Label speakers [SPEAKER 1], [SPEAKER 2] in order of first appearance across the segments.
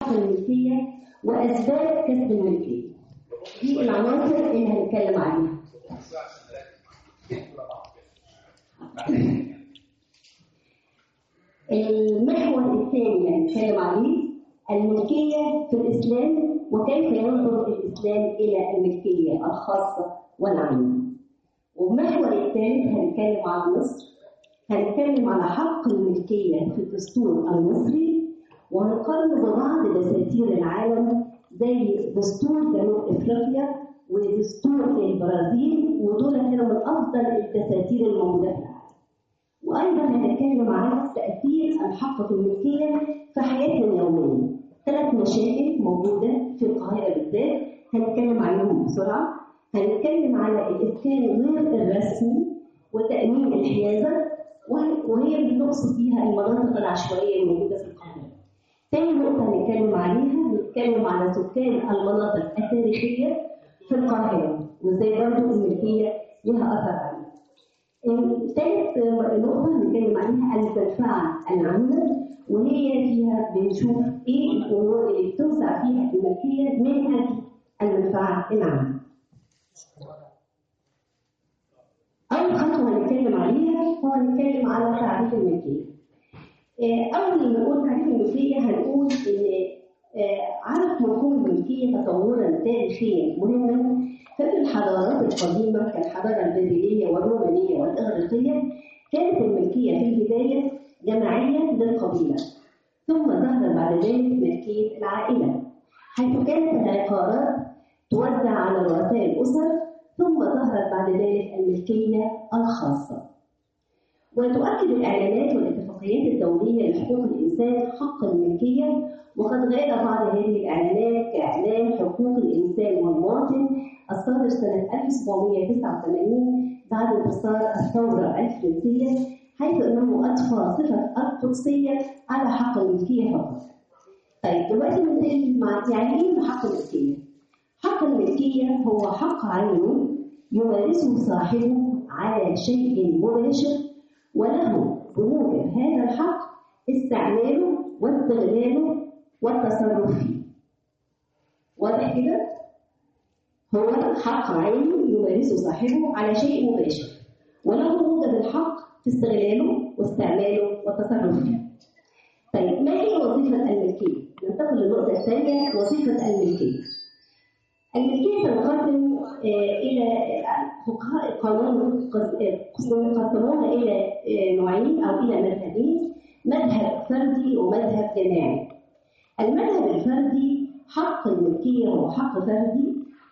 [SPEAKER 1] حق الملكية وأسباب كسب الملكية دي العناصر اللي هنتكلم عليها المحور الثاني اللي هنتكلم عليه الملكية في الإسلام وكيف ينظر الإسلام إلى الملكية الخاصة والعامة والمحور الثالث هنتكلم عن مصر هنتكلم على حق الملكية في الدستور المصري وهنقارن ببعض دساتير العالم زي دستور جنوب افريقيا ودستور البرازيل ودول كانوا من افضل الدساتير الموجوده في العالم. وايضا هنتكلم على تاثير الحق في الملكيه في حياتنا اليوميه. ثلاث مشاكل موجوده في القاهره بالذات هنتكلم عليهم بسرعه. هنتكلم على الاسكان غير الرسمي وتامين الحيازه وهي اللي نقصد بيها المناطق العشوائيه الموجوده في القاهره. تاني نقطة هنتكلم عليها نتكلم على سكان المناطق التاريخية في القاهرة وازاي برضه الملكية لها أثر عليها. ثالث نقطة هنتكلم عليها المنفعة العامة وهي فيها بنشوف ايه الأمور اللي بتوسع فيها الملكية من أجل المنفعة العامة. أول خطوة هنتكلم عليها هو هنتكلم على تعريف الملكية. أول ما نقول تعريف الملكية هنقول إن عرف مفهوم الملكية تطورا تاريخيا مهما ففي الحضارات القديمة كالحضارة البابلية والرومانية والإغريقية كانت الملكية في البداية جماعية للقبيلة ثم ظهر بعد ذلك ملكية العائلة حيث كانت العقارات توزع على رؤساء الأسر ثم ظهرت بعد ذلك الملكية الخاصة وتؤكد الإعلانات والاتفاقيات الدولية لحقوق الإنسان حق الملكية وقد غاب بعض هذه الإعلانات كإعلان حقوق الإنسان والمواطن الصادر سنة 1789 بعد انتصار الثورة الفرنسية حيث أنه أضفى صفة القدسية على حق الملكية فقط. طيب دلوقتي ننتقل مع يعني إيه حق الملكية؟ حق الملكية هو حق عيني يمارسه صاحبه على شيء مباشر وله بموجب هذا الحق استعماله واستغلاله والتصرف فيه. واضح كده؟ هو حق عيني يمارسه صاحبه على شيء مباشر وله موجب الحق في استغلاله واستعماله والتصرف فيه. طيب ما هي وظيفة الملكية؟ ننتقل للنقطة الثانية وظيفة الملكية. الملكية تنقسم إلى فقهاء القانون قسموها إلى نوعين أو إلى مذهبين مذهب فردي ومذهب جماعي. المذهب الفردي حق الملكية هو حق فردي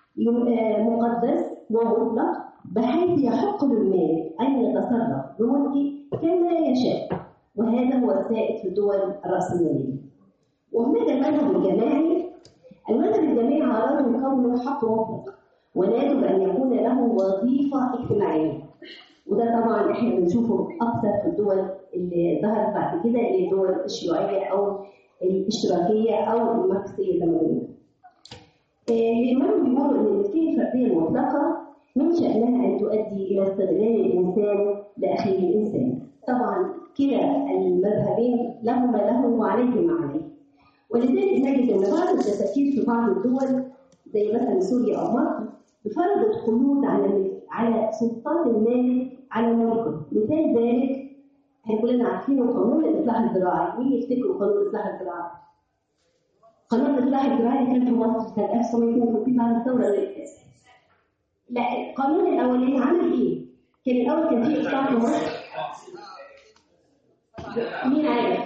[SPEAKER 1] مقدس ومطلق بحيث يحق للمالك أن يتصرف بملكه كما يشاء وهذا هو السائد في الدول الرأسمالية. وهناك المذهب الجماعي المذهب الجماعي أرادوا كونه حق مطلق ويجب أن يكون له وظيفة اجتماعية وده طبعا احنا بنشوفه أكثر في الدول اللي ظهرت بعد كده اللي هي الدول الشيوعية أو الاشتراكية أو الماركسية زي ما بنقول. الإمام بيقولوا إن الملكية الفردية المطلقة من شأنها أن تؤدي إلى استغلال الإنسان لأخيه الإنسان. طبعا كلا المذهبين لهما له وعليهما عليه. ولذلك نجد ان بعض الدساتير في بعض الدول زي مثلا سوريا او مصر فرضت قيود على على سلطات المالك على ملكه مثال ذلك احنا كلنا عارفين قانون الاصلاح الزراعي مين يفتكروا قانون الاصلاح الزراعي؟ قانون الاصلاح الزراعي كان في مصر سنه 1952 بعد الثوره الرئاسيه لا القانون الاولاني عمل ايه؟ كان الاول كان في اصلاح في مصر مين عارف؟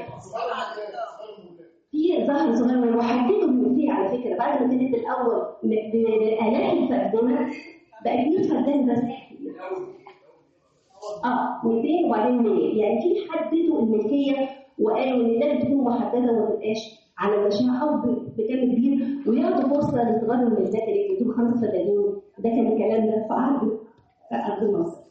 [SPEAKER 1] في ظهر صغير وحددوا الملكية على فكرة بعد ما كانت الأول بآلاف الفردان بقت 100 فردان بس اه 200 وبعدين 100 يعني في حددوا الملكية وقالوا إن لازم تكون محددة وما تبقاش على مشاع أو بكم كبير وياخدوا فرصة لصغار الملكات اللي بيدوا خمس فدانين ده كان الكلام ده في عهد أرض مصر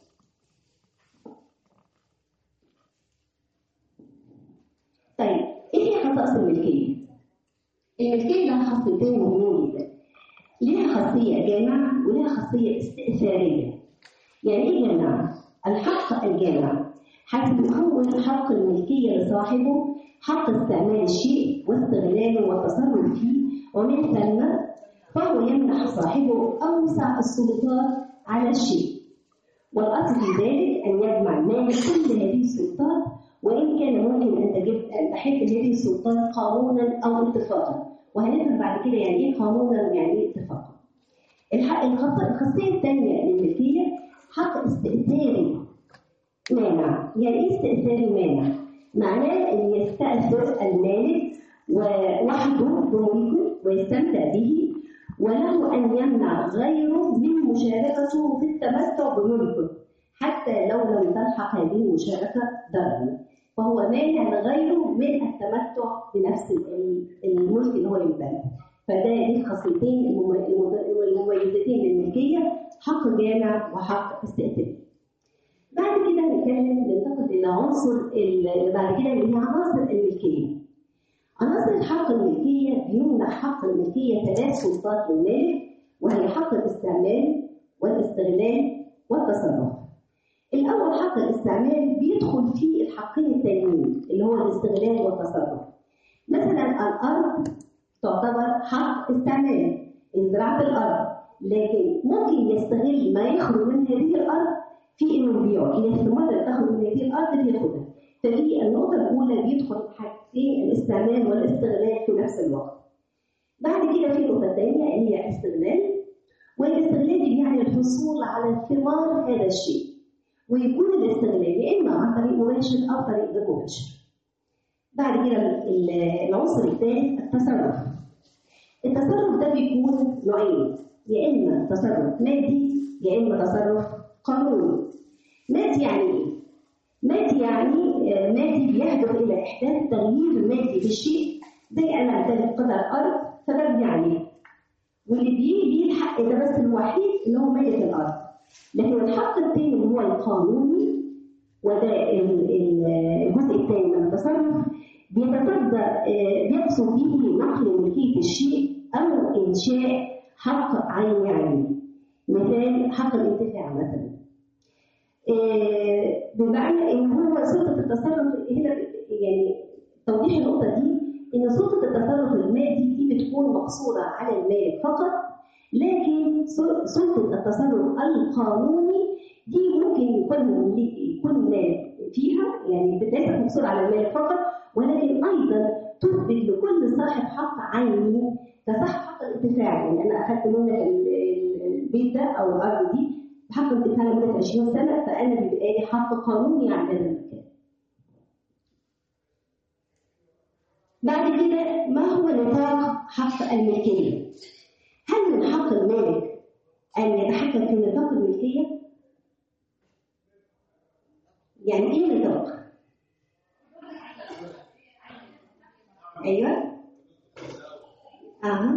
[SPEAKER 1] طيب ايه هي خصائص الملكيه؟ الملكيه لها خاصيتين مهمين جدا. ليها خاصيه جامعه وليها خاصيه استئثاريه. يعني ايه جامعه؟ الحق الجامع حيث يكون حق الملكية لصاحبه حق استعمال الشيء واستغلاله والتصرف فيه ومن ثم فهو يمنح صاحبه أوسع السلطات على الشيء والأصل في ذلك أن يجمع المالك كل هذه السلطات وإن كان ممكن أن تجد أن تحد هذه السلطات قانونا أو اتفاقا وهنفهم بعد كده يعني إيه قانونا ويعني إيه اتفاقا الحق الخاصية الثانية للملكية حق استئثاري مانع يعني إيه استئثاري مانع؟ معناه أن يستأثر المالك وحده بملكه ويستمتع به وله أن يمنع غيره من مشاركته في التمتع بملكه حتى لو لم تلحق هذه المشاركة ضررا فهو مانع لغيره من التمتع بنفس الملك اللي هو يمتلكه فده دي الخاصيتين المميزتين للملكية حق جامع وحق استئثار بعد كده نتكلم ننتقل إلى عنصر بعد كده اللي هي عناصر الملكية عناصر الحق الملكية بيمنح حق الملكية ثلاث سلطات للمالك وهي حق الاستعمال والاستغلال والتصرف. الأول حق الاستعمال بيدخل فيه الحقين التانيين اللي هو الاستغلال والتصرف. مثلا الأرض تعتبر حق استعمال زراعة الأرض لكن ممكن يستغل ما يخرج من هذه الأرض في إنه يبيعه، إن استمر تخرج من هذه الأرض بياخدها. ففي النقطة الأولى بيدخل حاجتين الاستعمال والاستغلال في نفس الوقت. بعد كده في نقطة ثانية اللي هي الاستغلال والاستغلال دي يعني الحصول على ثمار هذا الشيء. ويكون الاستغلال يا إما عن طريق مباشر أو طريق غير مباشر. بعد كده العنصر الثالث التصرف. التصرف ده بيكون نوعين يا إما تصرف مادي يا إما تصرف قانوني. مادي يعني إيه؟ مادي يعني مادي بيهدف الى احداث تغيير مادي في الشيء زي انا امتلك قطع ارض فببني عليه واللي بيه الحق ده بس الوحيد اللي هو مالك الارض لكن الحق الثاني اللي هو القانوني وده الجزء الثاني من التصرف بيتصدى بيقصد به نقل ملكيه الشيء او انشاء حق عيني عليه مثال حق الانتفاع مثلا بمعنى ان هو سلطه التصرف هنا يعني توضيح النقطه دي ان سلطه التصرف المادي دي بتكون مقصوره على المالك فقط لكن سلطه التصرف القانوني دي ممكن يكون يكون مالك فيها يعني ليست مقصوره على المالك فقط ولكن ايضا تثبت لكل صاحب حق عيني كصاحب حق الانتفاع يعني انا اخذت منك البيت ده او الارض دي بحق انتفاع لمده 20 سنه فانا بيبقى لي حق قانوني على هذا المكان. بعد كده ما هو نطاق حق الملكيه؟ هل من حق المالك ان يتحكم في نطاق الملكيه؟ يعني ايه نطاق؟ ايوه اها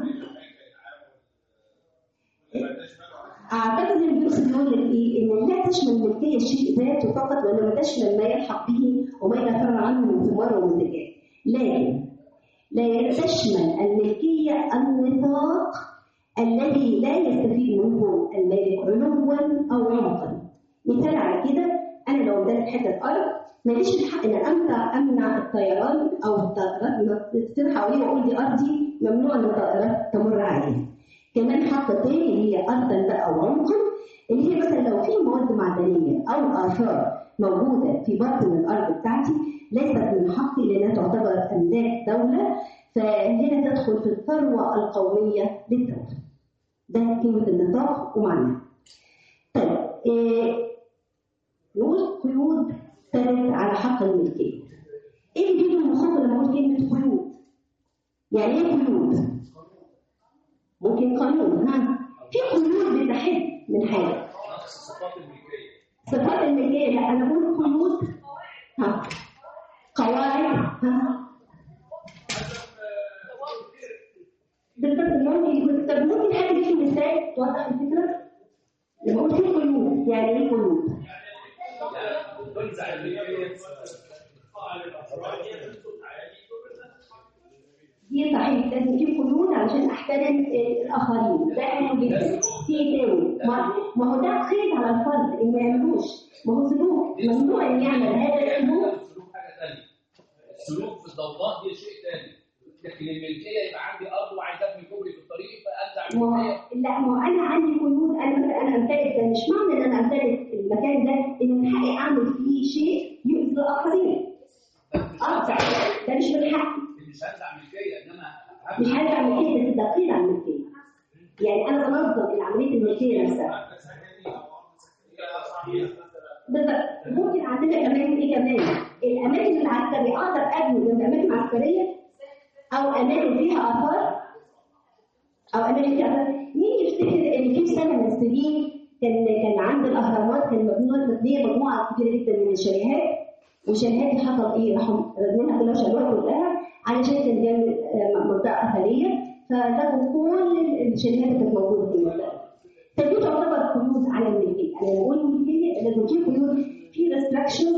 [SPEAKER 1] اعتقد ان بيقصد يقول لك ايه ان لا تشمل ملكيه الشيء ذاته فقط وانما تشمل ما يلحق به وما يتفرع عنه من ثمار ومنتجات لكن لا تشمل الملكيه النطاق الذي لا يستفيد منه المالك علوا او عمقا مثال على كده انا لو اديت حته ارض ماليش الحق ان امنع امنع الطيران او الطائرات تطير حواليه واقول دي ارضي ممنوع ان الطائرات تمر عليها كمان حق تاني اللي هي ارضا بقى وعمقا اللي هي مثلا لو في مواد معدنيه او اثار موجوده في باطن الارض بتاعتي ليست من حقي لانها تعتبر املاك دوله فهنا تدخل في الثروه القوميه للدوله. ده كلمه النطاق ومعناها. طيب إيه نقول قيود ترد على حق الملكيه. ايه اللي بيجي من الخطه لما اقول كلمه قيود؟ يعني ايه قيود؟ ممكن قانون ها في قيود بتحد من حاجه
[SPEAKER 2] صفات الملكيه
[SPEAKER 1] صفات الملكيه لا انا بقول قيود ها قواعد ها بالضبط ممكن يكون طب ممكن حد يجي مثال توضح الفكره؟ لما اقول في قيود يعني ايه قيود؟
[SPEAKER 2] تنزع الملكيه
[SPEAKER 1] دي صحيح لازم في قيود علشان احترم الاخرين ده حلو جدا في تاني ما ما هو ده قيد على الفرد ان ما يعملوش ما هو سلوك ممنوع ان يعمل هذا السلوك
[SPEAKER 2] السلوك حاجه ثانيه السلوك في الضوضاء دي شيء ثاني لكن الملكيه يبقى عندي ارض وعايز ابني كوبري في الطريق فانزع
[SPEAKER 1] ما هو
[SPEAKER 2] الملكيه
[SPEAKER 1] لا ما هو انا عندي قيود انا مثلا انا امتلك ده مش معنى ان انا امتلك المكان ده ان من حقي اعمل فيه شيء يؤذي الاخرين اه ده مش من حقي
[SPEAKER 2] مش هنزع ملكيه انما
[SPEAKER 1] مش هرجع ملكيه بس ده قيد على الملكيه يعني انا بنظم عمليه الملكيه نفسها بالظبط ممكن عندنا كمان ايه كمان الاماكن العسكريه اقدر ابني جنب اماكن عسكريه او اماكن فيها اثار او اماكن فيها اثار مين يفتكر ان في سنه من السنين كان كان عند الاهرامات كان مبنيه مبنيه مجموعه كبيره جدا من الشاليهات والشاليهات دي حصل ايه؟ راحوا رمينها كلها شالوها كلها علشان كان جنب آه، منطقه اثريه فلغوا كل الشاليهات اللي كانت موجوده في المنطقه فدي تعتبر قيود على الملكيه، انا لما اقول الملكيه لازم في قيود في ريستراكشنز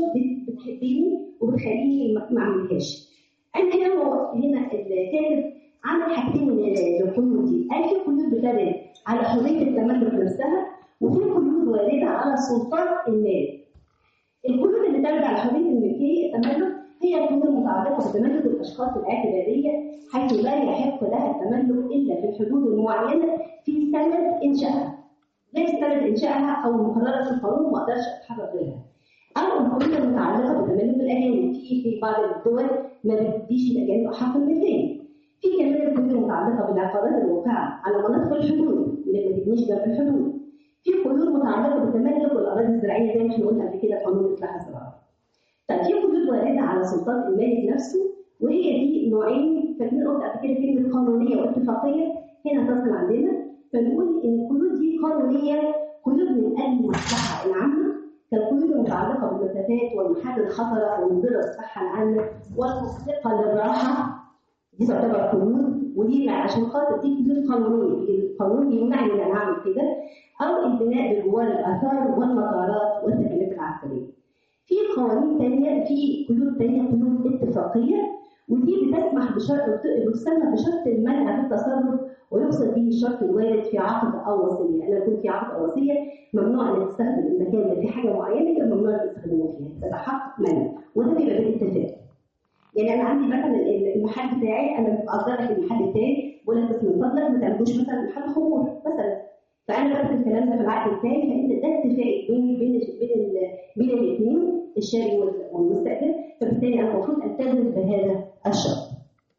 [SPEAKER 1] بتحبني وبتخليني ما ما اعملهاش. انا هنا هو هنا الكاتب عمل حاجتين من القيود دي، قال في قيود بترد على حريه التملك نفسها وفي قيود وارده على سلطان المال. القيود اللي ترد على حريه الملكيه التملك هي القيود المتعلقه بتملك الاشخاص الاعتباريه حيث لا يحق لها التملك الا في الحدود المعينه في سند انشائها. زي سند انشائها او المقرره في القانون ما اقدرش اتحرك غيرها. او القيود المتعلقه بتملك الاجانب في في بعض الدول ما بتديش الاجانب حق الملكيه. في كمان القيود المتعلقه بالعقارات الواقعه على مناطق الحدود اللي ما تبنيش جنب الحدود. في قيود متعلقه بتملك الاراضي الزراعيه زي ما احنا قلنا قبل كده قانون اصلاح الزراعه. طيب في حدود وارده على سلطان المالك نفسه وهي دي نوعين فاكرين قلت قبل كده كلمه قانونيه واتفاقيه هنا تصل عندنا فنقول ان القيود دي قانونيه قيود من اجل المصلحه العامه كالقيود المتعلقه بالمسافات والمحال الخطره والمضره بالصحه العامه والمفسقه للراحه دي تعتبر قيود ودي عشان خاطر دي قيود قانونيه القانون يمنعني ان انا اعمل كده او البناء بجوار الاثار والمطارات والسكنات العسكريه. في قوانين تانية في قيود تانية قيود اتفاقية ودي بتسمح بشرط بتسمى بشرط المنع في التصرف ويقصد به الشرط الوارد في عقد او وصيه، يعني يكون في عقد او وصيه ممنوع انك تستخدم المكان ده في حاجه معينه يبقى ممنوع انك تستخدمه فيها، ده حق منع وده بيبقى بالاتفاق. يعني انا عندي مثلا المحل بتاعي انا بقدر لك المحل بتاعي بقول لك بس من فضلك ما تعملوش مثلا محل خمور مثلا فانا بكتب الكلام ده في العقد بتاعي فان ده اتفاق بين بين بين ال- بين الاثنين الشاري وال- والمستاجر فبالتالي انا المفروض التزم بهذا الشرط.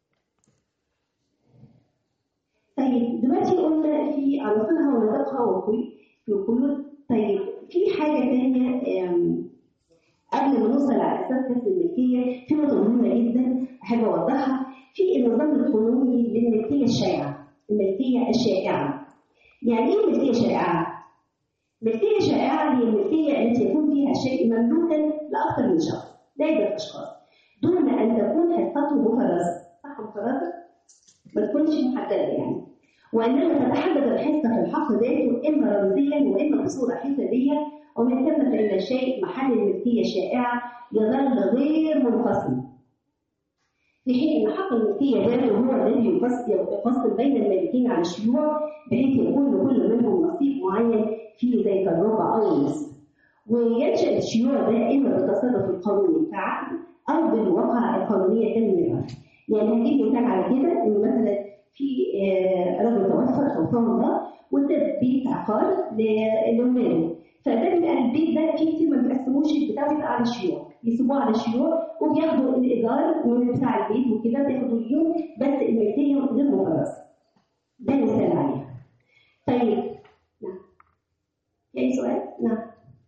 [SPEAKER 1] طيب دلوقتي قلنا في عناصرها ونطاقها والقيود في القيود طيب في حاجه ثانيه آم، قبل ما نوصل على اساس كسب الملكيه في نقطه مهمه جدا احب اوضحها في النظام القانوني للملكيه الشائعه الملكيه الشائعه يعني ايه ملكيه شائعه؟ ملكيه شائعه هي الملكيه التي يكون فيها الشيء مملوكا لاكثر من شخص لعده اشخاص دون ان تكون حصته مفرزه صح مفرزه؟ ما تكونش محدده يعني وانما تتحدد الحصه في الحق ذاته اما رمزيا واما بصوره حسابيه ومن ثم فان الشيء محل الملكيه الشائعه يظل غير منقسم في حين ان حق الملكيه ذاته هو الذي يقسم يقسم بين المالكين على الشيوع بحيث يكون لكل منهم نصيب معين فيه زي كالربع او النصف وينشا الشيوع ده اما بالتصرف القانوني كعقد او بالواقعه القانونيه كالميراث يعني هجيب مثال على كده ان مثلا في آه، رجل توفى توفاه الله وساب بيت عقار ل- لاولاده فده بيبقى البيت ده فيه كتير ما بيقسموش البتاع بيبقى على الشيوع يسيبوه على الشيوع وبياخدوا الايجار من بتاع البيت وكده بياخدوا اليوم بس الملكيه غير مفرزه ده مثال عليها طيب نعم في اي سؤال؟ نعم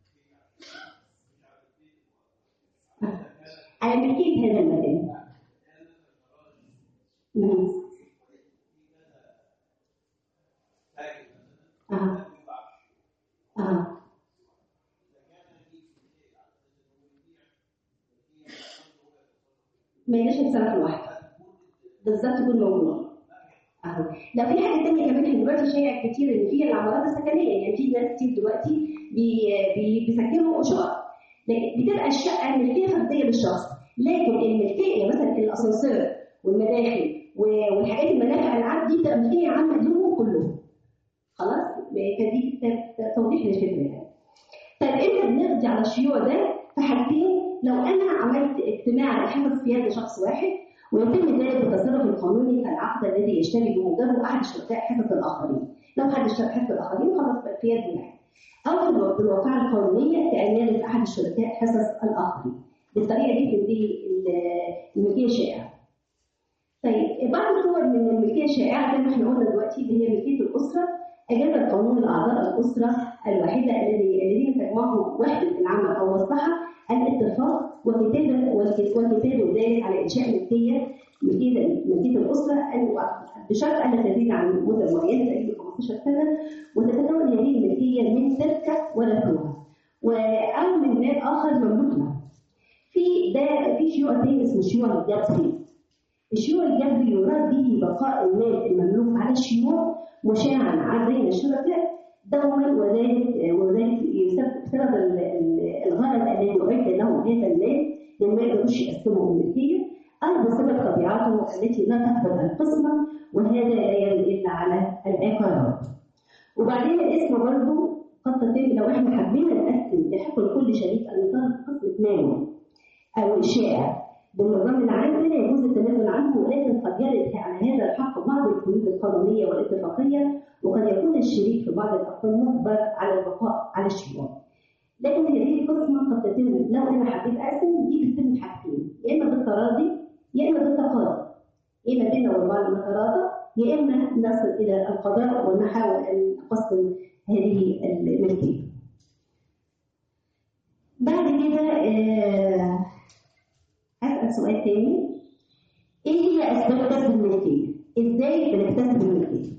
[SPEAKER 1] آه. على ملكيه هذا المكان مم. آه. آه. ما يجيش يتصرف لوحده بالظبط يكون موجود اهو لو في حاجه ثانيه كمان احنا دلوقتي شائع كتير ان في العمارات السكنيه يعني في ناس كتير دلوقتي بي بي بيسكنوا شقق لكن بتبقى الشقه ملكيه فرديه للشخص لكن الملكيه مثلا الاسانسير والمداخل و- والحاجات المنافع العام دي بتبقى ملكيه عامه لهم كلهم خلاص فدي كانت توضيح للفكره يعني. طيب امتى بنقضي على الشيوع ده؟ في حاجتين لو انا عملت اجتماع لحفظ في يد شخص واحد ويتم ذلك بالتصرف القانوني كالعقد الذي يشتري بموجبه احد شركاء حفظ الاخرين. لو حد اشترى حفظ الاخرين خلاص بقى في يد واحد. او في الواقعه القانونيه كان احد الشركاء حصص الاخرين. بالطريقه دي بتنتهي الملكيه الشائعه. طيب بعض الصور من الملكيه الشائعه زي ما احنا قلنا دلوقتي اللي هي ملكيه الاسره اجاز القانون لاعضاء الاسره الواحده الذي الذين تجمعهم وحده العمل او مصلحه الاتفاق وكتابه وكتابه ذلك على انشاء ملكيه ملكيه ملكيه الاسره بشرط الا تزيد عن مده معينه تقريبا 15 سنه وتتكون هذه الملكيه من تركه ورثوها او من مال اخر مملوك له. في ده في شيوع تاني اسمه شيوع الجبري. الشيوع الجبري يراد به بقاء المال المملوك على الشيوع مشاعا عن بين الشركاء دوما وذلك وذلك بسبب الغرض الذي اعد له هذا المال مما يقدرش يقسمه الملكيه او بسبب طبيعته التي لا تقبل القسمه وهذا لا يرد الا على العقارات. وبعدين الاسم برضه قد تتم لو احنا حبينا نقسم بحق لكل شريك ان يطالب قسمه ماله او الشائع بالنظام العام لا يجوز التنازل عنه ولكن قد يرد على هذا الحق بعض القيود القانونيه والاتفاقيه وقد يكون الشريك في بعض الاقسام مجبر على البقاء على الشيوع. لكن هذه القسمه قد تتم لو انا حبيت اقسم دي بتتم حاجتين يا اما بالتراضي يا اما بالتقاضي. يا اما بيننا وبين نتراضى يا اما نصل الى القضاء ونحاول ان نقسم هذه الملكيه. بعد كده آه أسأل سؤال تاني إيه هي أسباب كسب الملكية؟ إزاي بنكتسب الملكية؟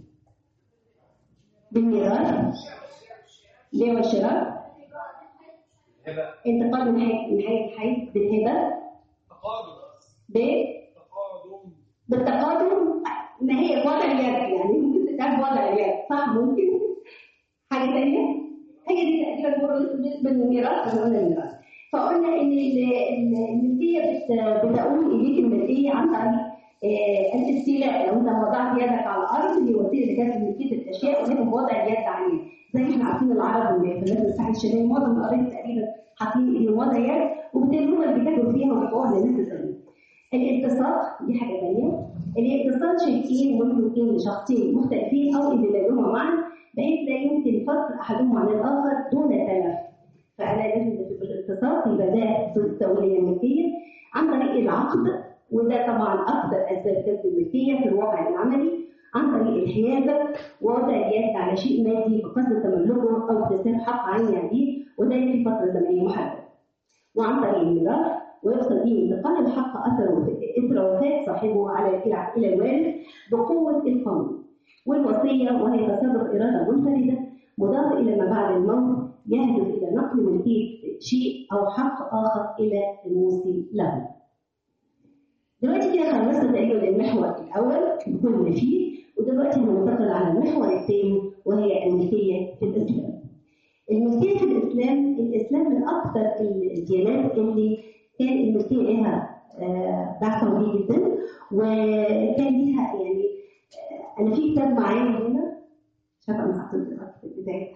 [SPEAKER 1] بالميراث بيع والشراء انتقال من حي من حي لحي بالهبة
[SPEAKER 2] تقاضي
[SPEAKER 1] ب
[SPEAKER 2] تقاضم
[SPEAKER 1] بالتقادم ما هي وضع اليد يعني ممكن تتعب وضع اليد صح ممكن حاجة تانية هي دي تقريبا بالنسبة للميراث احنا قلنا الميراث فقلنا ان ال- ال- الملكيه بت- بتؤول اليك الملكيه عن طريق آه، الاستيلاء لو انت وضعت يدك على الارض دي وسيله لكسب ملكيه الاشياء ولكن بوضع اليد عليه زي ما احنا عارفين العرب اللي في بلاد الساحل الشمالي معظم القرايب تقريبا حاطين ايديهم وضع يد وبالتالي هم اللي بيتاجروا فيها وبيبيعوها للناس الثانيه. الالتصاق دي حاجه ثانيه الالتصاق شيئين مملوكين لشخصين مختلفين او اندماجهما معا بحيث لا يمكن فصل احدهما عن الاخر دون تلف فانا لازم في الالتصاق يبقى ده التوليه الملكيه عن طريق العقد وده طبعا اكثر اسباب كسب الملكيه في الواقع العملي عن طريق الحيازه ووضع اليد على شيء مادي بقصد تملكه او اكتساب حق عيني عليه وده في فتره زمنيه محدده. وعن طريق الميراث ويقصد به انتقال الحق اثره اثر وفاه صاحبه على الى الوارث بقوه القانون. والوصيه وهي تصرف اراده منفرده مضافه الى ما بعد الموت يهدف الى نقل ملكيه شيء او حق اخر الى الموصي له. دلوقتي كده خلصنا تقريبا المحور الاول بكل ما فيه ودلوقتي هننتقل على المحور الثاني وهي الملكيه في الاسلام. الملكيه في الاسلام الاسلام من اكثر الديانات اللي كان الملكيه لها آه، باع قوي جدا وكان ليها يعني آه، انا في كتاب معايا هنا مش عارفه انا حطيت في البدايه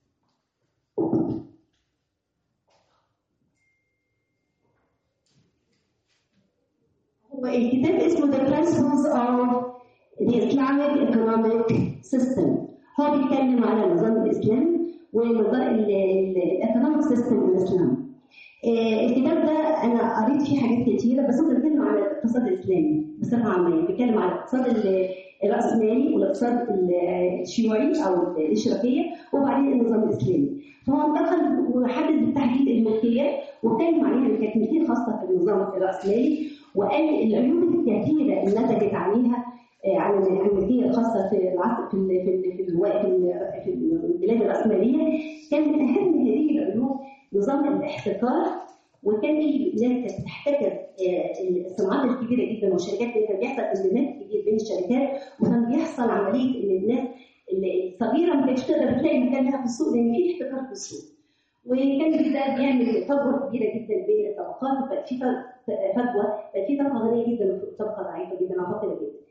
[SPEAKER 1] هو الكتاب اسمه The Principles of the Islamic Economic System هو بيتكلم على النظام الإسلامي ونظام الايكونوميك سيستم الإسلامي آه، الكتاب ده أنا قريت فيه حاجات كتيرة بس هو بيتكلم على الاقتصاد الإسلامي بصفة عامة بيتكلم على الاقتصاد ال- الرأسمالي والاقتصاد ال- الشيوعي أو الاشتراكية وبعدين النظام الإسلامي فهو انتقل وحدد بالتحديد الملكية واتكلم عليها اللي كانت ملكية خاصة في النظام الرأسمالي وقال العيوب الكثيرة اللي نتجت عليها آه، عن عن الملكية الخاصة في العصر في ال- في ال- في الوقت ال- في البلاد الرأسمالية كان من أهم هذه العيوب نظام الاحتكار وكان الناس كانت بتحتكر آه، الصناعات الكبيرة جدا والشركات اللي كان بيحصل اندماج كبير بين الشركات وكان بيحصل عملية إن الناس الصغيرة ما كانتش تقدر تلاقي مكان لها في السوق لأن في احتكار في السوق. وكان ده بيعمل فجوه كبيره جدا بين الطبقات وبقى في فجوه بقى في طبقه غنيه جدا وطبقه ضعيفه جدا او فقيره جدا.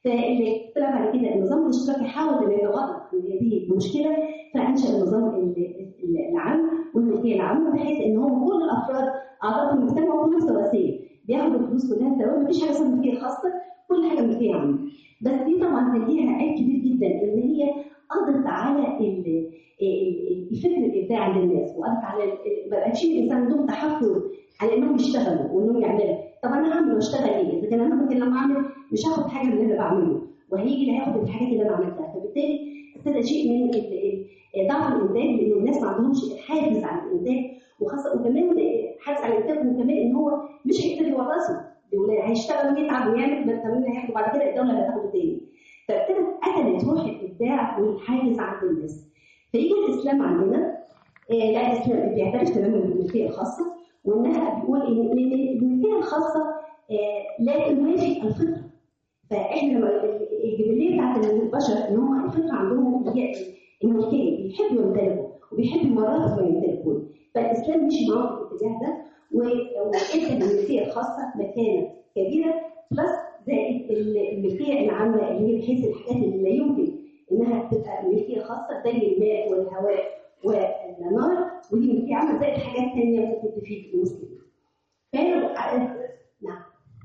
[SPEAKER 1] فاللي طلع بعد كده النظام الاشتراكي حاول انه يتغاضى عن هذه المشكله فانشا النظام ال- ال- العام والملكيه العامه بحيث ان هم كل الافراد اعضاء في المجتمع كلهم سواسيه بياخدوا الفلوس كلها سوا مفيش حاجه اسمها ملكيه خاصه كل حاجه ملكيه عامه بس دي طبعا كان ليها عيب كبير جدا ان هي قضت على ال- ال- الفكر الابداعي عند الناس وقضت على ال- ما بقاش الانسان عندهم تحفظ على انهم يشتغلوا وانهم يعملوا طب انا هعمل واشتغل ايه؟ اذا كان انا ممكن لما اعمل مش هاخد حاجه من اللي انا بعمله وهيجي اللي هياخد الحاجات اللي انا عملتها فبالتالي ابتدى شيء من ال- ال- ضعف الانتاج لان الناس ما عندهمش الحافز على الانتاج وخاصه وكمان حافز على الانتاج وكمان ان هو مش هيقدر يورثه لولاده هيشتغل ويتعب ويعمل بس كمان هياخده بعد كده الدوله اللي هتاخده تاني فابتدت قتلت روح الابداع والحافز عند الناس فيجي الاسلام عندنا آه، لا الاسلام بيعترف تماما بالملكيه الخاصه وانها بيقول ان إن الملكيه الخاصه آه، لا تنافي الفطره فاحنا لما الجبليه بتاعت البشر ان هم الفطره عندهم هي الملكيه بيحبوا يمتلكوا وبيحبوا يمارسوا ما يمتلكون فالاسلام مشي معاهم في الاتجاه ده و- وادى للملكيه الخاصه مكانه كبيره بلس زائد الملكيه العامه اللي هي بحيث الحاجات اللي لا يمكن انها تبقى ملكيه خاصه زي الماء والهواء والنار ودي ملكيه عامه زائد حاجات ثانيه ممكن تفيد المسلمين. فهنا نعم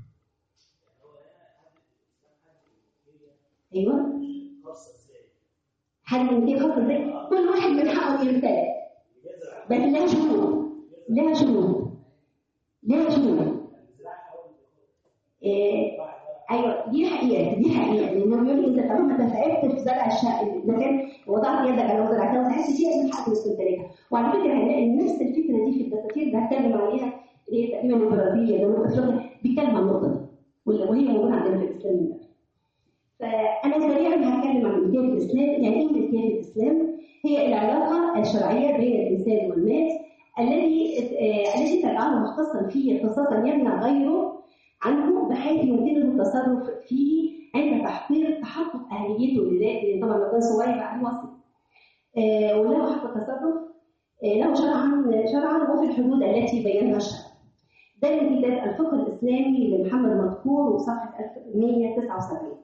[SPEAKER 1] ايوه حد من دي خاصه ازاي كل واحد من حقه يمتلك بس لها شروط لها شروط لها شروط إيه ايوه دي حقيقه دي حقيقه لانه بيقول اذا طالما انت تعبت في زرع الشقه المكان وضعت يدك على زرعتها وتحس فيها من حق تمتلكها وعلى فكره هنلاقي نفس الفكره دي في الدساتير اللي هتكلم عليها اللي هي تقريبا البرازيل جنوب افريقيا بيتكلم عن النقطه دي واللي- وهي موجوده عندنا في الاسلام من قبل. فأنا سريعا هتكلم عن ملكية الإسلام، يعني إيه ملكية الإسلام؟ هي العلاقة الشرعية بين الإنسان والمال الذي آه، التي تجعله مختصا فيه خاصة يمنع غيره عنه بحيث يمكنه التصرف فيه عند تحقيق تحقق أهليته لذاته لأن طبعا لو كان صغير عليه وصي. آه، وله حق التصرف آه، له شرعا شرعا وفي الحدود التي بينها الشرع. ده من كتاب الفقه الإسلامي لمحمد مذكور وصفحة 1179.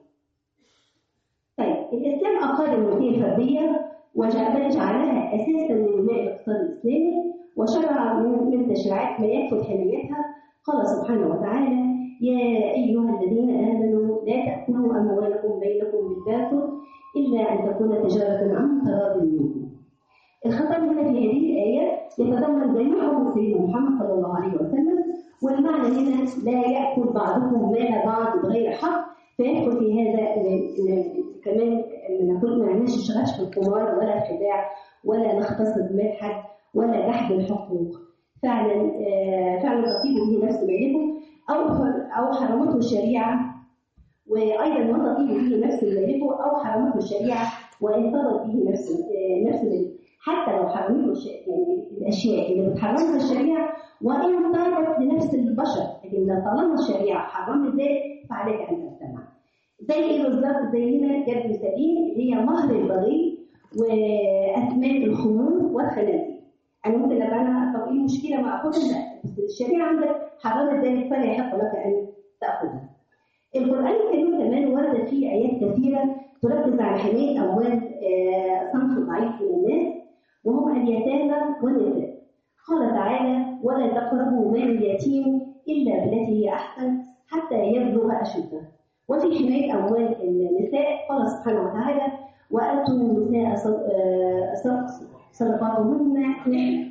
[SPEAKER 1] طيب الاسلام اقر الملكيه الفرديه وجعل جعلها اساسا لبناء الاقتصاد الاسلامي وشرع من من تشريعات ما يكفل حمايتها قال سبحانه وتعالى يا ايها الذين امنوا لا تاكلوا اموالكم بينكم بالباطل الا ان تكون تجاره عن تراض منكم. الخطاب هنا في هذه الايه يتضمن جميع حكم سيدنا محمد صلى الله عليه وسلم والمعنى هنا لا ياكل بعضكم مال بعض بغير حق فيدخل في هذا ال- ال- كمان ما نقول ما نعملش شغلش في القمار ولا الخداع ولا نغتصب مال حد ولا جحد الحقوق فعلا آه، فعلا تطيب به نفس مالكه او او حرمته الشريعه وايضا ما تطيب به نفس مالكه او حرمته الشريعه وان طلب به نفس آه، نفس مالكه حتى لو حرمته الش- يعني الاشياء اللي بتحرمها الشريعه وان طابت لنفس البشر لكن لو طالما الشريعه حرمت ذلك فعليك ان تستمع زي ايه بالظبط زي هنا جاب مثالين اللي هي مهر البغي واثمان الخمور والخنازير انا ممكن لما انا طب ايه المشكله ما اخدها لا بس الشريعه عندك حرمت ذلك فلا يحق لك ان تاخذها القران الكريم كمان ورد فيه ايات كثيره تركز على حمايه اموال آه، صنف ضعيف من الناس وهم اليتامى والنساء قال تعالى ولا تقربوا مال اليتيم الا بالتي هي احسن حتى يبلغ اشده وفي حماية أموال النساء قال سبحانه وتعالى وآتوا النساء صد- آه، صد- صدقاتهن نعمة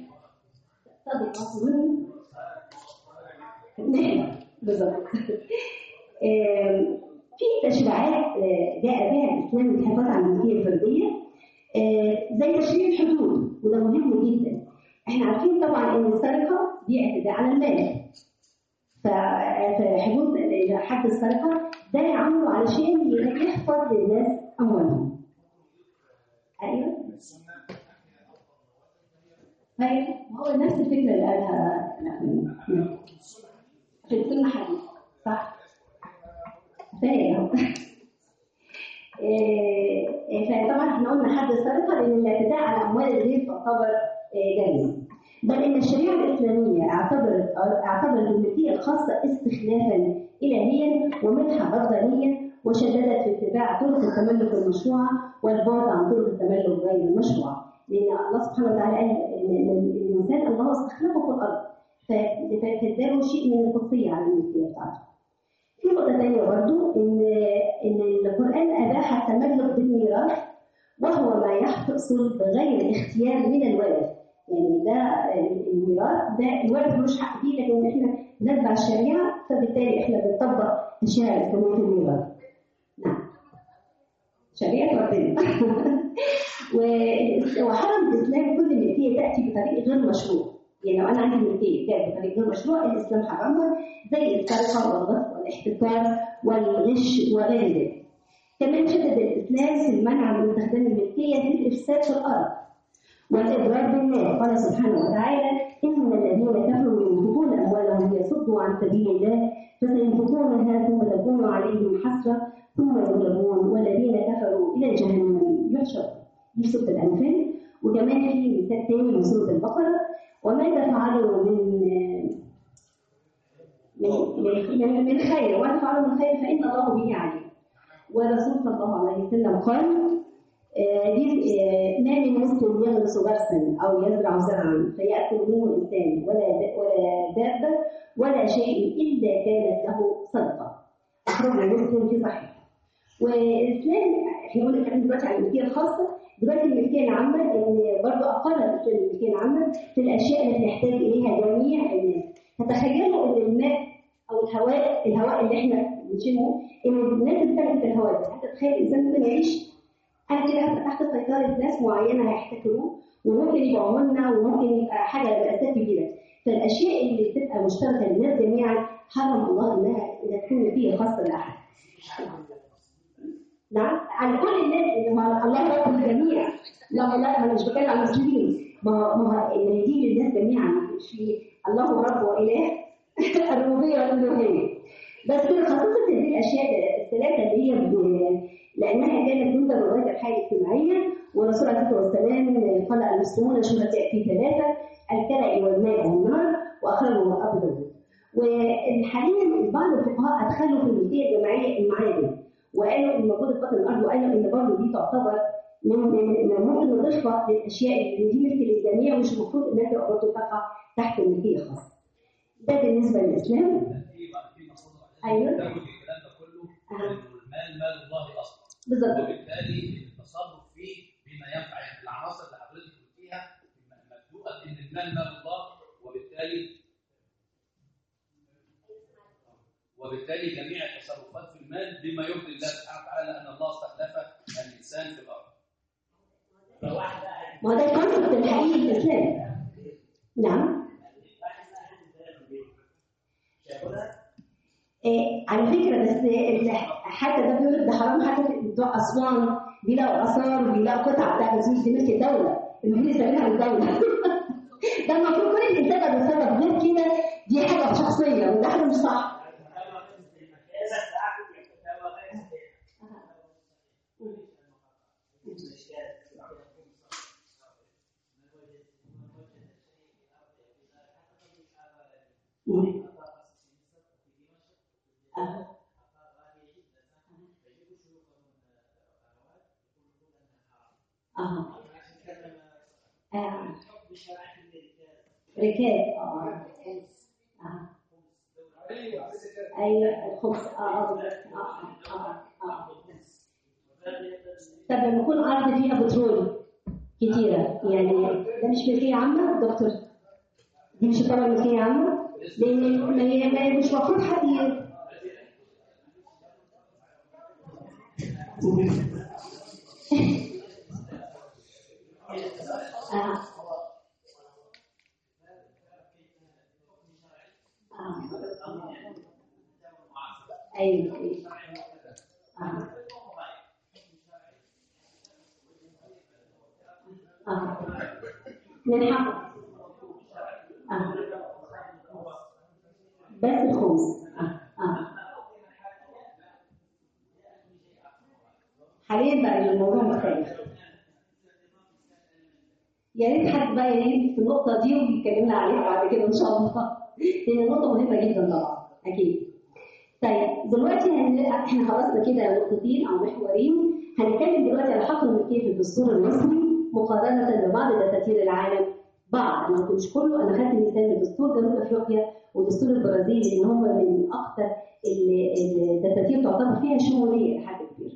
[SPEAKER 1] صدقاتهن نعمة بالظبط آم، في تشريعات آه، جاء بها الإسلام للحفاظ على الملكية الفردية آه، زي تشريع الحدود وده مهم جدا احنا عارفين طبعا ان السرقه دي اعتداء على المال ف- فحدود حد السرقه ده عمله علشان يحفظ للناس اموالهم ايوه ايوه هو نفس الفكره اللي قالها نعم. في السنه حديث صح فاهم إيه، إيه، فطبعا احنا قلنا حد السرقه لان الاعتداء على اموال الغير تعتبر إيه، جريمه بل ان الشريعه الاسلاميه اعتبرت اعتبرت الملكيه الخاصه استخلافا الهيا ومنحا ربانيا وشددت في اتباع طرق التملك المشروعة والبعد عن طرق التملك غير المشروعة لأن الله سبحانه وتعالى قال إن إن الإنسان الله استخلفه في الأرض ف- فاداله شيء من الخصية على الملكية بتاعته. في نقطة تانية برضو إن إن القرآن أباح التملك بالميراث وهو ما يحصل بغير اختيار من الوارث. يعني ده الميراث ده الوارث ملوش حق فيه لكن احنا نتبع الشريعة فبالتالي احنا بنطبق الشريعة الإسلامية في الميراث. نعم. شريعة ربنا. و- وحرم الإسلام كل ملكية تأتي بطريق غير مشروع. يعني لو أنا عندي ملكية جاية بطريق غير مشروع الإسلام حرمها زي السرقة والغصب والاحتكار والغش وغير ذلك. كمان شدد الإسلام في المنع من استخدام الملكية في الإفساد في الأرض والإضرار بالناس قال سبحانه وتعالى إن الذين كفروا ينفقون أموالهم ليصدوا عن سبيل الله فسينفقونها ثم تكون عليهم حسرة ثم يغلبون والذين كفروا إلى جهنم يحشرون دي سورة الأنفال وكمان في مثال تاني من سورة البقرة وماذا فعلوا من من من, من خير وما فعلوا من خير فإن الله به عليم والرسول صلى الله عليه وسلم قال آه، دي آه، ما من مسلم يغرس غرسا او يزرع زرعا فياكل منه انسان ولا د- ولا دابه ولا شيء الا كانت له صدقه اخرجه مسلم في صحيح والاسلام احنا قلنا كلام دلوقتي عن الملكيه الخاصه دلوقتي الملكيه العامه ان برضه اقر الاسلام الملكيه العامه في الاشياء التي يحتاج اليها جميع الناس فتخيلوا ان الماء او الهواء الهواء اللي احنا بنشمه ان الناس بتاخد الهواء ده حتى تخيل الانسان ممكن يعيش انا كده هبقى تحت سيطره ناس معينه هيحتكروه وممكن يبقى عملنا وممكن يبقى حاجه مأساة كبيره فالاشياء اللي بتبقى مشتركه للناس جميعا حرم الله انها انها تكون نتيجه خاصه لاحد. نعم على كل الناس اللي ما الله رب الجميع لا لا انا مش بتكلم عن المسلمين ما ما هو ان دي للناس جميعا مش في الله رب واله الربوبيه والالوهيه بس خصوصا هذه الاشياء الثلاثه اللي هي ب- لانها كانت ضمن ضرورات الحياه الاجتماعيه والرسول عليه الصلاه والسلام قال المسلمون شركاء في ثلاثه الكلى والماء والنار واخرجوا ابو داود وحاليا بعض الفقهاء ادخلوا في الملكيه الجماعيه المعادن وقالوا ان موجوده في بطن الارض وقالوا ان برضه دي تعتبر من من من ممكن نضيفها للاشياء اللي دي ملك للجميع ومش المفروض انها تبقى برضه تقع تحت ملكيه خاصه. ده بالنسبه للاسلام
[SPEAKER 2] في في مفروض
[SPEAKER 1] أيوة.
[SPEAKER 2] تاخد الكلام ده كله
[SPEAKER 1] أها.
[SPEAKER 2] انه المال مال الله اصلا
[SPEAKER 1] بالظبط
[SPEAKER 2] وبالتالي التصرف فيه بما ينفع يعني العناصر اللي حضرتك قلتيها مبدوءه ان المال مال الله وبالتالي وبالتالي جميع التصرفات في المال بما يرضي الله سبحانه وتعالى لان الله استخلف الانسان في الارض.
[SPEAKER 1] ما هو ده الكونسبت الحقيقي في الاسلام نعم إيه على فكره بس ال- حتى ده بيقول لك ده حرام حتى في بتوع اسوان بيلاقوا اثار بيلاقوا قطع بتاعت مش دي ملك الدوله المفروض يسميها الدوله ده المفروض كل الانسان اللي بيتصرف غير كده دي حاجه شخصيه وده حاجه مش صح مم. آه. آه. آه. ركاز اه اه ايوه الخبز اه اه بالظبط. اه اه اه طب لما يكون ارض فيها بترول كتيره يعني ده مش ملكيه عامه دكتور دي مش طبعا ملكيه عامه لان ما هي ما هي مش المفروض حد ي- آه. آه. ايوه ايوه آه. آه. من حقه آه. بس الخمس آه. آه. حاليا بقى الموضوع مختلف يا ريت حد بقى يجي في النقطة دي ويكلمنا عليها بعد كده إن شاء الله لأن النقطة مهمة جدا طبعا أكيد طيب دلوقتي هن... احنا خلصنا كده نقطتين او محورين هنتكلم دلوقتي على حق الملكيه في الدستور المصري مقارنه ببعض دساتير العالم بعض ما كنتش كله انا خدت مثال دستور جنوب افريقيا ودستور البرازيل ان هم من اكثر ال- الدساتير تعتبر فيها شموليه لحد كبير.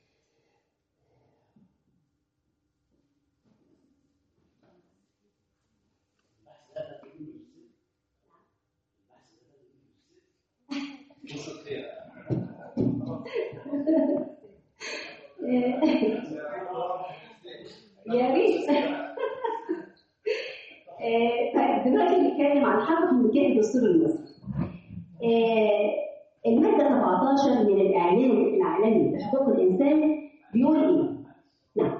[SPEAKER 2] بص خير
[SPEAKER 1] يا ريت آه، طيب دلوقتي بنتكلم عن حق الملكيه الدستور المصري. آه، الماده 17 من الاعلان العالمي لحقوق الانسان بيقول ايه؟ نعم.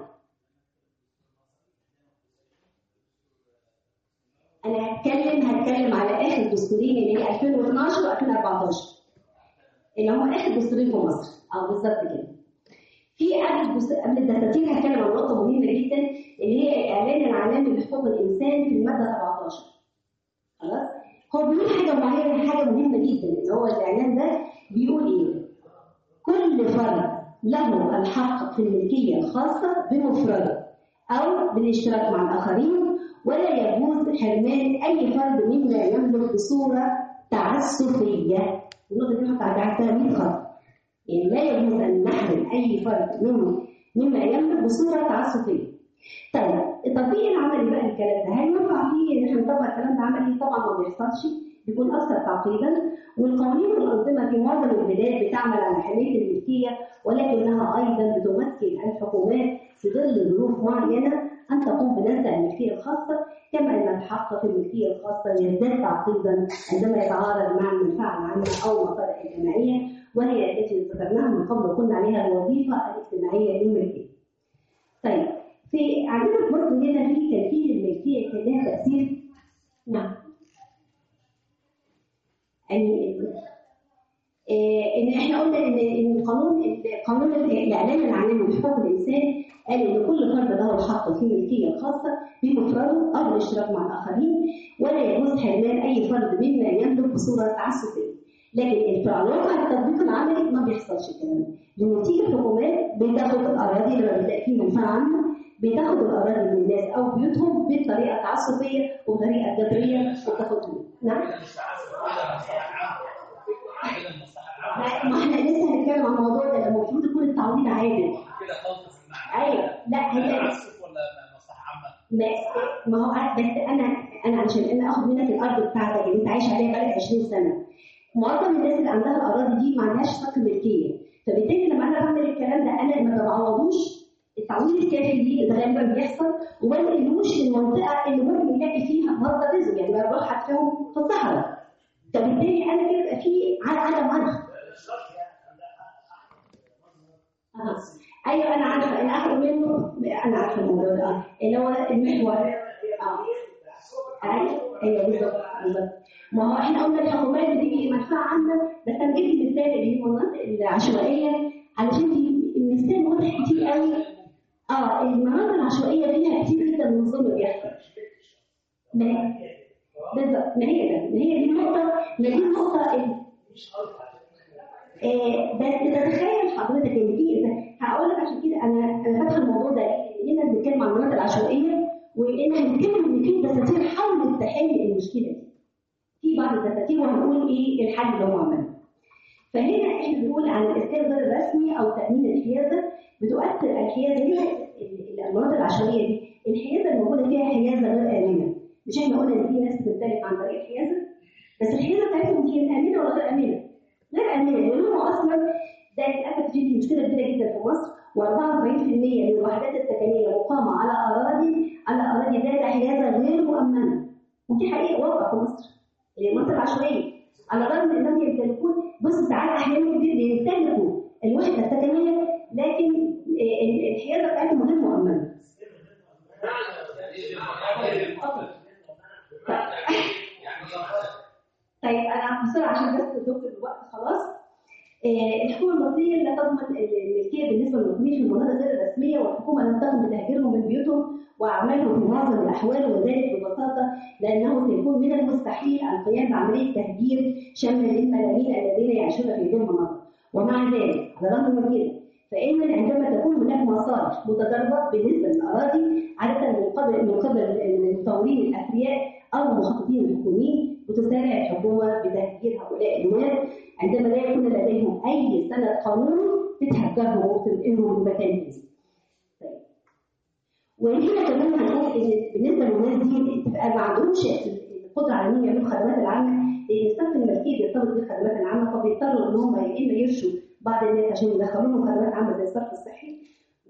[SPEAKER 1] انا هتكلم هتكلم على اخر دستورين اللي هي 2012 و2014 اللي هم اخر دستورين في مصر اه بالظبط كده. في قبل الدس- قبل الدساتير هتكلم عن نقطه مهمه جدا اللي هي الاعلان العالمي لحقوق الانسان في الماده 17 خلاص هو بيقول حاجه معينه حاجه مهمه جدا اللي هو الاعلان ده بيقول ايه كل فرد له الحق في الملكيه الخاصه بمفرده او بالاشتراك مع الاخرين ولا يجوز حرمان اي فرد مما يملك بصوره تعسفيه النقطه دي حتى عدتها 100 خط يعني لا يجوز ان نحرم اي فرد منه مما يملك بصوره تعسفيه. طيب التطبيق العملي بقى الكلام ده هل ينفع فيه ان احنا نطبق الكلام ده عملي؟ طبعا ما بيحصلش بيكون اكثر تعقيدا والقوانين والانظمه في معظم البلاد بتعمل على حمايه الملكيه ولكنها ايضا بتمكن الحكومات في ظل ظروف معينه ان تقوم بنزع الملكيه الخاصه كما ان الحق في الملكيه الخاصه يزداد تعقيدا عندما يتعارض مع المنفعه العامه او المصالح الجماعيه وهي التي ذكرناها من قبل وقلنا عليها الوظيفه الاجتماعيه للملكيه. طيب في عندنا في مصر هنا في تنفيذ الملكيه كان لها تاثير نعم يعني آه، ان احنا قلنا ان ان قانون قانون الاعلان العالمي لحقوق الانسان قال ان كل فرد له الحق في الملكيه الخاصه بمفرده او الاشتراك مع الاخرين ولا يجوز حرمان اي فرد مما يملك بصوره تعسفيه. لكن في الواقع التطبيق العملي ما بيحصلش الكلام ده. لما تيجي الحكومات بتاخد الاراضي لما بتلاقي في منفعه عامه بتاخد الاراضي من الناس او بيوتهم بطريقه تعسفيه وبطريقه جبريه وتاخدهم. نعم؟
[SPEAKER 2] كده مش تعسف كده مصلحه عامه كده المصلحه العامه
[SPEAKER 1] ما احنا لسه هنتكلم عن الموضوع ده المفروض يكون التعويض عادل
[SPEAKER 2] كده خلط في المعنى
[SPEAKER 1] ايوه لا هي
[SPEAKER 2] تعسف ولا مصلحه عامه؟
[SPEAKER 1] ما ما هو أنا- بس انا انا عشان انا اخد منك الارض بتاعتك اللي انت عايش عليها بقالك 20 سنه معظم الناس اللي عندها الاراضي دي ما عندهاش حق ملكيه فبالتالي لما انا بعمل الكلام ده انا ما بعوضوش التعويض الكافي دي ده غالبا بيحصل وما نقلوش للمنطقه اللي ممكن يلاقي فيها مصدر رزق يعني بروح هتلاقيهم في الصحراء فبالتالي انا كده يبقى في عدم عرف آه. ايوه انا عارفه انا اخد منه انا عارفه الموضوع ده آه. اللي هو المحور اه ايوه ايوه بالظبط بالظبط ما هو احنا قلنا الحكومات بتيجي منفعه عامه بس انا جبت مثال اللي هي المناطق العشوائيه علشان في المثال واضح كتير قوي اه المناطق العشوائيه فيها كتير جدا من الظلم بيحصل ما بالظبط ما هي ده ما هي دي النقطه ما دي النقطه اللي آه، بس تتخيل حضرتك ان في هقول لك عشان كده انا انا فاتحه الموضوع ده ليه؟ هنا بنتكلم عن المناطق العشوائيه وان هنتكلم ان في دساتير حاولت تحل المشكله دي. في بعض الدساتير وهنقول ايه الحل اللي هو عمله. فهنا احنا بنقول عن الاسكان غير الرسمي او تامين الحيازه بتؤثر الحيازه هنا ال- المناطق العشوائيه دي الحيازه الموجوده فيها حيازه غير امنه. مش احنا قلنا ان في ناس بتمتلك عن طريق الحيازه بس الحيازه بتاعتهم دي امنه ولا غير امنه؟ غير امنه لان هم اصلا ده للاسف دي مشكله كبيره جدا في مصر و44% من الوحدات السكنيه مقامه على اراضي على اراضي ذات حيازه غير مؤمنه ودي حقيقه واقع في مصر اللي هي مصر العشوائيه على الرغم من انهم يمتلكون بص ساعات احيانا كتير بيمتلكوا الوحده السكنيه لكن آه، ال- الحيازه بتاعتهم غير مؤمنه طيب انا بسرعه عشان بس دكتور الوقت خلاص آه، الحكومه المصريه لا تضمن الملكيه بالنسبه للمقيمين في المناطق غير الرسميه والحكومه الحكومه لم تقم بتهجيرهم من بيوتهم واعمالهم في معظم الاحوال وذلك ببساطه لانه سيكون من المستحيل القيام بعمليه تهجير شامله للملايين الذين يعيشون في هذه المناطق ومع ذلك على الرغم من كده فإن عندما تكون هناك مصالح متضاربة بالنسبة للأراضي عادة من قبل من قبل المطورين الأثرياء أو المخططين الحكوميين وتسارع الحكومة بتهجير هؤلاء الناس عندما لا يكون لديهم أي سند قانوني بتهجرهم وتنقلهم من مكان جديد. طيب. وهنا كمان هنقول إن بالنسبة للناس دي بتبقى ما عندهمش القدرة على إنهم يعملوا الخدمات العامة لأن السقف الملكي بيرتبط بالخدمات العامة فبيضطروا إن هم يا إما يرشوا بعض الناس عشان يدخلوا لهم خدمات عامه زي الصرف الصحي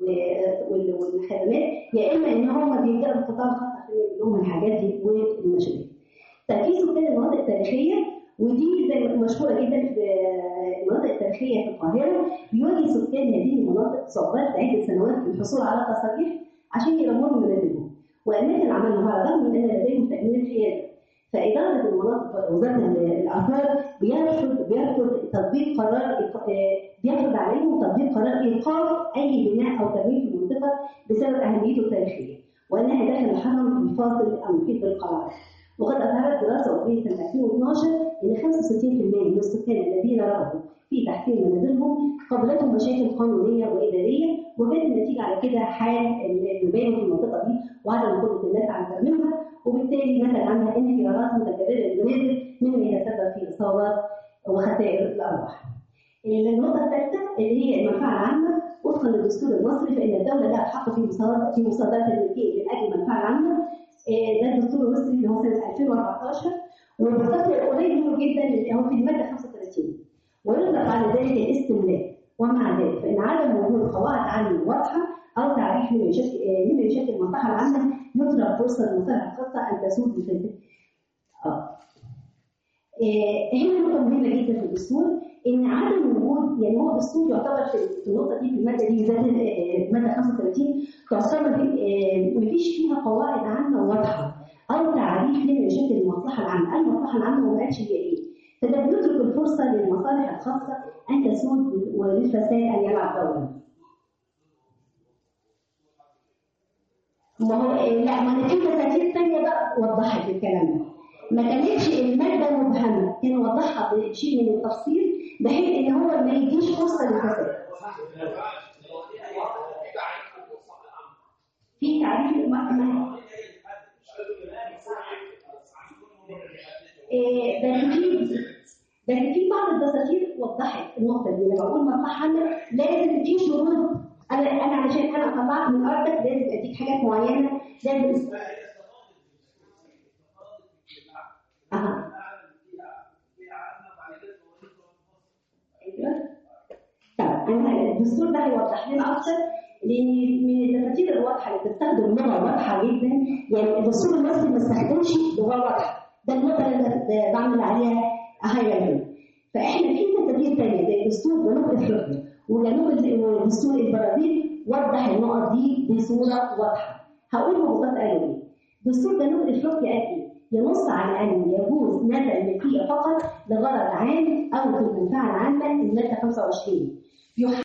[SPEAKER 1] والخدمات يا اما ان هم بيلجأوا للقطاع الخاص عشان يعملوا لهم الحاجات دي والمشاريع. تركيز سكان المناطق التاريخيه ودي زي مشهوره جدا في المناطق التاريخيه في القاهره بيواجه سكان هذه المناطق صعوبات عده سنوات في الحصول على تصاريح عشان يرموا منازلهم واماكن عملهم على الرغم من ان لديهم تامين الحياد فإدارة المناطق وزارة الآثار بيرفض بيرفض تطبيق قرار بيفرض عليهم تطبيق قرار إيقاف أي بناء أو ترميم في المنطقة بسبب أهميته التاريخية وأنها داخل الحرم الفاصل المحيط بالقلعة وقد أظهرت دراسة وفية سنة 2012 أن 65% من السكان الذين رغبوا في تحسين منازلهم قابلتهم مشاكل قانونية وإدارية وكانت النتيجة على كده حال المباني في المنطقة دي وعدم قدرة الناس على ترميمها وبالتالي نتج عنها انهيارات متكررة للمنازل مما يتسبب في إصابات وخسائر الأرواح. النقطة الثالثة اللي هي المنفعة العامة وفقا للدستور المصري فإن الدولة لها الحق في مصادرة في مصادرة الملكية من أجل المنفعة العامة ده الدستور المصري اللي هو سنة 2014 والبساطة قريب منه جدا اللي هو في المادة 35 ويطلق على ذلك الاستملاك ومع ذلك فإن عدم وجود قواعد عامة واضحة أو تعريف مما يشكل مما يشكل المصلحة العامة يترك فرصة للمصالح الخاصة أن تسود بفلسفة. آه. هنا نقطة مهمة جدا في الدستور إن عدم وجود يعني هو الدستور يعتبر في النقطة دي في المادة دي بالذات المادة 35 تعتبر مفيش فيها قواعد عامة واضحة أو تعريف لما يشكل المصلحة العامة، المصلحة العامة وما قالش هي إيه. فده بيترك الفرصة للمصالح الخاصة أن تسود وللفساد أن يلعب دورا. ما هو لا ما انا في دساتير ثانيه بقى وضحت الكلام ده ما كانتش الماده مبهمه كان وضحها بشيء من التفصيل بحيث ان هو ما يديش فرصه للفساد في تعريف المحكمه بس في بس في بعض الدساتير وضحت النقطه دي لما بقول مصلحه عامه لازم في شروط انا انا علشان انا اطلعك من ارضك لازم اديك حاجات معينه لازم اها طب انا الدستور ده هيوضح لنا اكتر لان من الدساتير الواضحه اللي بتستخدم لغه واضحه جدا يعني الدستور المصري ما استخدمش لغه واضحه ده النقطه اللي بعمل عليها هايلايت فاحنا في دساتير ثانيه زي دستور جنوب افريقيا وجنوب دستور البرازيل وضح النقط دي بصوره واضحه هقول ببساطه قالوا ايه دستور جنوب افريقيا قال ايه ينص على ان يجوز نزع الملكيه فقط لغرض عام او في المنفعه العامه الماده 25